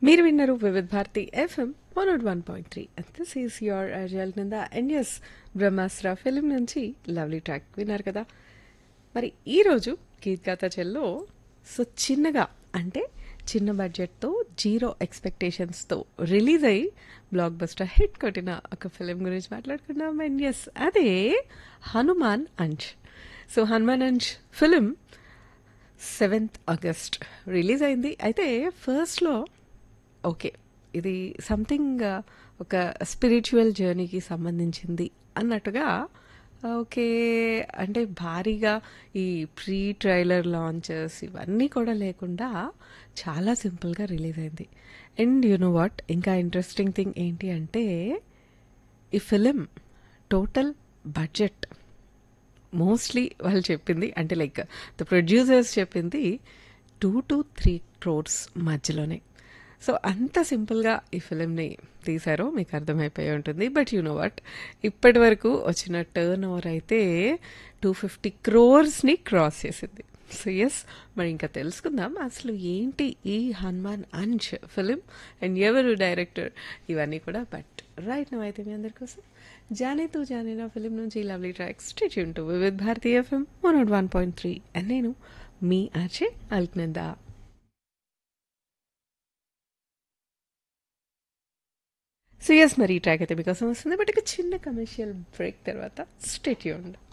మీరు విన్నారు Vividh Bharati FM one naught one point three this is your అజల్ నంద అండ్ ఎస్ బ్రహ్మాస్త్ర ఫిలిం నుంచి లవ్లీ ట్రాక్ విన్నారు కదా మరి ఈరోజు గీత్ గాతా చెల్లో సో చిన్నగా అంటే చిన్న బడ్జెట్తో జీరో ఎక్స్పెక్టేషన్స్తో రిలీజ్ అయ్యి బ్లాక్ బస్టర్ హిట్ కొట్టిన ఒక ఫిలిం గురించి మాట్లాడుకున్నాం అండ్ ఎస్ అదే హనుమాన్ అంచ్ సో హనుమాన్ అంచ్ ఫిలిం సెవెంత్ ఆగస్ట్ రిలీజ్ అయింది అయితే ఫస్ట్లో ఓకే ఇది సంథింగ్ ఒక స్పిరిచువల్ జర్నీకి సంబంధించింది అన్నట్టుగా ఓకే అంటే భారీగా ఈ ప్రీ ట్రైలర్ లాంచెస్ ఇవన్నీ కూడా లేకుండా చాలా సింపుల్గా రిలీజ్ అయింది అండ్ యు నో వాట్ ఇంకా ఇంట్రెస్టింగ్ థింగ్ ఏంటి అంటే ఈ ఫిలిం టోటల్ బడ్జెట్ మోస్ట్లీ వాళ్ళు చెప్పింది అంటే లైక్ ద ప్రొడ్యూసర్స్ చెప్పింది టూ టు త్రీ క్రోర్స్ మధ్యలోనే సో అంత సింపుల్గా ఈ ఫిలింని తీశారో మీకు అర్థమైపోయి ఉంటుంది బట్ యు నో వాట్ ఇప్పటి వరకు వచ్చిన టర్న్ ఓవర్ అయితే టూ ఫిఫ్టీ క్రోర్స్ని క్రాస్ చేసింది సో ఎస్ మరి ఇంకా తెలుసుకుందాం అసలు ఏంటి ఈ హనుమాన్ అంచ్ ఫిలిం అండ్ ఎవరు డైరెక్టర్ ఇవన్నీ కూడా బట్ రైట్ నవ్ అయితే మీ అందరి కోసం జానే తూ జానే నా ఫిలిం నుంచి ఈ lovely track stay tuned to Vividh Bharati FM one naught one point three and నేను మీ ఆర్చే అల్క్నందా సో ఎస్ మరి ఈ ట్రాక్ అయితే మీకోసం వస్తుంది బట్ ఇక చిన్న కమర్షియల్ బ్రేక్ తర్వాత స్టేట్ ఉండు